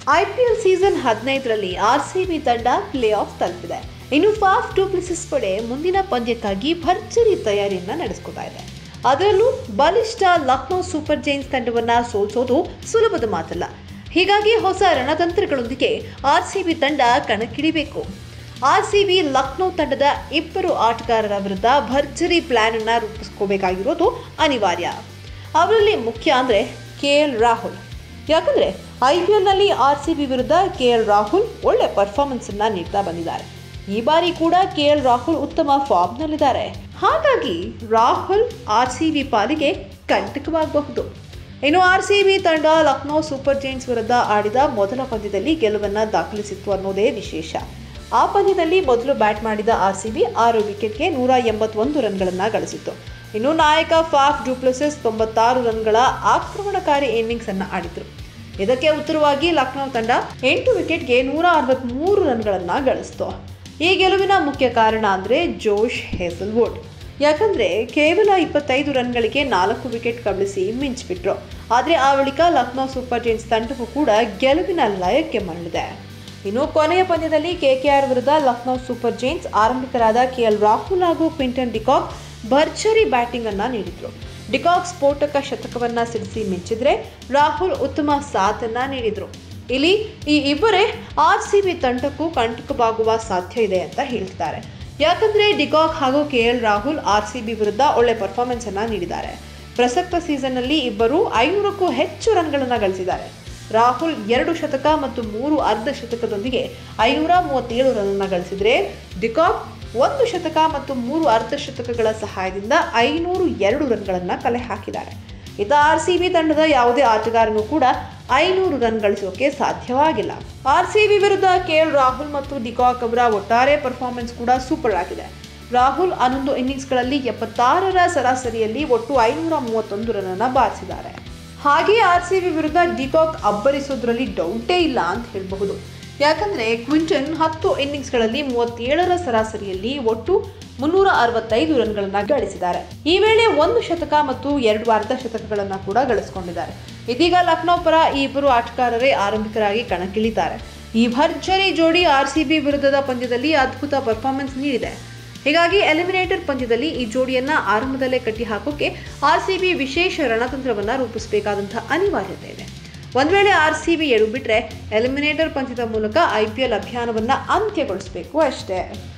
IPL season ಹದಿನೈದರಲ್ಲಿ RCB ತಂಡ play off ತಲುಪಿದೆ ಇನ್ನು ಫಾಫ್ ಡೂಪ್ಲಿಸಿಸ್ ಪಡೆ ಮುಂದಿನ ಪಂದ್ಯಕ್ಕಾಗಿ ಭರ್ಜರಿ ತಯಾರಿಯನ್ನ ನಡೆಸ್ಕೊತಾ ಇದೆ ಅದರಲ್ಲೂ ಬಲಿಷ್ಠ ಲಕ್ನೋ ಸೂಪರ್ ಜೈನ್ಸ್ ತಂಡವನ್ನ ಸೋಲಿಸೋದು ಸುಲಭದ ಮಾತಲ್ಲ ಹೀಗಾಗಿ ಹೊಸ ರಣತಂತ್ರಗಳೊಂದಿಗೆ ಆರ್ಸಿಬಿ ತಂಡ ಕಣಕ್ಕಿಳಿಬೇಕು ಆರ್ಸಿಬಿ ಲಕ್ನೋ ತಂಡದ ಇಬ್ಬರು ಆಟಗಾರರ ವಿರುದ್ಧ ಭರ್ಜರಿ ಪ್ಲಾನ್ ಅನ್ನ ರೂಪಿಸ್ಕೋಬೇಕಾಗಿರೋದು ಅನಿವಾರ್ಯ ಅವರಲ್ಲಿ ಮುಖ್ಯ ಅಂದ್ರೆ ಕೆ ಎಲ್ ರಾಹುಲ್ ಯಾಕಂದ್ರೆ ಐ ಪಿ ಎಲ್ನಲ್ಲಿ ಆರ್ ಸಿ ಬಿ ವಿರುದ್ಧ ಕೆ ಎಲ್ ರಾಹುಲ್ ಒಳ್ಳೆ ಪರ್ಫಾರ್ಮೆನ್ಸ್ ಅನ್ನ ನೀಡ್ತಾ ಬಂದಿದ್ದಾರೆ ಈ ಬಾರಿ ಕೂಡ ಕೆ ಎಲ್ ರಾಹುಲ್ ಉತ್ತಮ ಫಾರ್ಮ್ನಲ್ಲಿದ್ದಾರೆ ಹಾಗಾಗಿ ರಾಹುಲ್ ಆರ್ ಸಿ ಬಿ ಪಾಲಿಗೆ ಕಂಟಕವಾಗಬಹುದು ಇನ್ನು ಆರ್ ಸಿ ಬಿ ತಂಡ ಲಕ್ನೋ ಸೂಪರ್ ಜೈಂಟ್ಸ್ ವಿರುದ್ಧ ಆಡಿದ ಮೊದಲ ಪಂದ್ಯದಲ್ಲಿ ಗೆಲುವನ್ನ ದಾಖಲಿಸಿತ್ತು ಅನ್ನೋದೇ ವಿಶೇಷ ಆ ಪಂದ್ಯದಲ್ಲಿ ಮೊದಲು ಬ್ಯಾಟ್ ಮಾಡಿದ ಆರ್ ಸಿ ಬಿ ಆರು ವಿಕೆಟ್ಗೆ ನೂರ ಎಂಬತ್ತೊಂದು ರನ್ಗಳನ್ನ ಗಳಿಸಿತ್ತು ಇನ್ನು ನಾಯಕ ಫಾಫ್ ಡ್ಯೂಪ್ಲಸಿಸ್ ತೊಂಬತ್ತಾರು ರನ್ಗಳ ಆಕ್ರಮಣಕಾರಿ ಇನ್ನಿಂಗ್ಸ್ ಅನ್ನ ಆಡಿದ್ರು ಇದಕ್ಕೆ ಉತ್ತರವಾಗಿ ಲಕ್ನೋ ತಂಡ ಎಂಟು ವಿಕೆಟ್ಗೆ ನೂರ ಅರವತ್ಮೂರು ರನ್ಗಳನ್ನ ಗಳಿಸಿತು ಈ ಗೆಲುವಿನ ಮುಖ್ಯ ಕಾರಣ ಅಂದ್ರೆ ಜೋಶ್ ಹೇಸಲ್ವುಡ್ ಯಾಕಂದ್ರೆ ಕೇವಲ ಇಪ್ಪತ್ತೈದು ರನ್ಗಳಿಗೆ ನಾಲ್ಕು ವಿಕೆಟ್ ಕಬಳಿಸಿ ಮಿಂಚಿಬಿಟ್ರು ಆದ್ರೆ ಆ ಬಳಿಕ ಲಕ್ನೋ ಸೂಪರ್ ಜೈನ್ಸ್ ತಂಡವು ಕೂಡ ಗೆಲುವಿನ ಲಯಕ್ಕೆ ಮರಳಿದೆ ಇನ್ನು ಕೊನೆಯ ಪಂದ್ಯದಲ್ಲಿ ಕೆಕೆಆರ್ ವಿರುದ್ಧ ಲಕ್ನೋ ಸೂಪರ್ ಜೈನ್ಸ್ ಆರಂಭಿಕರಾದ ಕೆಎಲ್ ರಾಹುಲ್ ಹಾಗೂ ಕ್ವಿಂಟನ್ ಡಿಕಾಕ್ ಭರ್ಜರಿ ಬ್ಯಾಟಿಂಗ್ ಅನ್ನ ನೀಡಿದ್ರು ಡಿಕಾಕ್ ಸ್ಫೋಟಕ ಶತಕವನ್ನ ಸಿಡಿಸಿ ಮಿಂಚಿದ್ರೆ ರಾಹುಲ್ ಉತ್ತಮ ಸಾಥನ್ನ ನೀಡಿದ್ರು ಇಲ್ಲಿ ಈ ಇಬ್ಬರೇ ಆರ್ ಸಿ ಬಿ ತಂಡಕ್ಕೂ ಕಂಟಕವಾಗುವ ಸಾಧ್ಯ ಇದೆ ಅಂತ ಹೇಳ್ತಾರೆ ಯಾಕಂದ್ರೆ ಡಿಕಾಕ್ ಹಾಗೂ K L Rahul R C B ವಿರುದ್ಧ ಒಳ್ಳೆ ಪರ್ಫಾರ್ಮೆನ್ಸ್ ಅನ್ನ ನೀಡಿದ್ದಾರೆ ಪ್ರಸಕ್ತ ಸೀಸನ್ನಲ್ಲಿ ಇಬ್ಬರು ಐನೂರಕ್ಕೂ ಹೆಚ್ಚು ರನ್ಗಳನ್ನ ಗಳಿಸಿದ್ದಾರೆ ರಾಹುಲ್ ಎರಡು ಶತಕ ಮತ್ತು ಮೂರು ಅರ್ಧ ಶತಕದೊಂದಿಗೆ ಐನೂರ ಮೂವತ್ತೇಳು ರನ್ನ ಗಳಿಸಿದ್ರೆ ಡಿಕಾಕ್ ಒಂದು ಶತಕ ಮತ್ತು ಮೂರು ಅರ್ಧ ಶತಕಗಳ ಸಹಾಯದಿಂದ ಐನೂರು ಎರಡು ರನ್ಗಳನ್ನ ಕಲೆ ಹಾಕಿದ್ದಾರೆ ಇತ ಆರ್ ಸಿ ಬಿ ತಂಡದ ಯಾವುದೇ ಆಟಗಾರನೂ ಕೂಡ ಐನೂರು ರನ್ ಗಳಿಸೋಕೆ ಸಾಧ್ಯವಾಗಿಲ್ಲ ಆರ್ ಸಿ ಬಿ ವಿರುದ್ಧ ಕೆಎಲ್ ರಾಹುಲ್ ಮತ್ತು ಡಿಕಾಕ್ ಅವರ ಒಟ್ಟಾರೆ ಪರ್ಫಾರ್ಮೆನ್ಸ್ ಕೂಡ ಸೂಪರ್ ಆಗಿದೆ ರಾಹುಲ್ ಹನ್ನೊಂದು ಇನ್ನಿಂಗ್ಸ್ಗಳಲ್ಲಿ ಎಪ್ಪತ್ತಾರರ ಸರಾಸರಿಯಲ್ಲಿ ಒಟ್ಟು ಐನೂರ ಮೂವತ್ತೊಂದು ರನ್ನನ್ನು ಬಾರಿಸಿದ್ದಾರೆ ಹಾಗೆಯೇ ಆರ್ ಸಿ ಬಿ ವಿರುದ್ಧ ಡಿಕಾಕ್ ಅಬ್ಬರಿಸೋದ್ರಲ್ಲಿ ಡೌಟೇ ಇಲ್ಲ ಅಂತ ಹೇಳಬಹುದು ಯಾಕಂದ್ರೆ ಕ್ವಿಂಟನ್ ಹತ್ತು ಇನ್ನಿಂಗ್ಸ್ಗಳಲ್ಲಿ ಮೂವತ್ತೇಳರ ಸರಾಸರಿಯಲ್ಲಿ ಒಟ್ಟು ಮುನ್ನೂರ ಅರವತ್ತೈದು ರನ್ಗಳನ್ನ ಗಳಿಸಿದ್ದಾರೆ ಈ ವೇಳೆ ಒಂದು ಶತಕ ಮತ್ತು ಎರಡು ಅರ್ಧ ಶತಕಗಳನ್ನ ಕೂಡ ಗಳಿಸಿಕೊಂಡಿದ್ದಾರೆ ಇದೀಗ ಲಕ್ನೋ ಪರ ಈ ಇಬ್ಬರು ಆಟಗಾರರೇ ಆರಂಭಿಕರಾಗಿ ಕಣಕ್ಕಿಳಿತಾರೆ ಈ ಭರ್ಜರಿ ಜೋಡಿ ಆರ್ ಸಿ ಬಿ ವಿರುದ್ಧದ ಪಂದ್ಯದಲ್ಲಿ ಅದ್ಭುತ ಪರ್ಫಾರ್ಮೆನ್ಸ್ ನೀಡಿದೆ ಹೀಗಾಗಿ ಎಲಿಮಿನೇಟರ್ ಪಂದ್ಯದಲ್ಲಿ ಈ ಜೋಡಿಯನ್ನ ಆರಂಭದಲ್ಲೇ ಕಟ್ಟಿ ಹಾಕೋಕೆ ಆರ್ ಸಿ ಬಿ ವಿಶೇಷ ರಣತಂತ್ರವನ್ನ ರೂಪಿಸಬೇಕಾದಂತಹ ಅನಿವಾರ್ಯತೆ ಇದೆ ಒಂದ್ ವೇಳೆ ಆರ್ ಸಿ ಬಿ ಎಡು ಬಿಟ್ರೆ ಎಲಿಮಿನೇಟರ್ ಪಂದ್ಯದ ಮೂಲಕ ಐ ಪಿ ಎಲ್ ಅಭಿಯಾನವನ್ನ ಅಂತ್ಯಗೊಳಿಸಬೇಕು ಅಷ್ಟೇ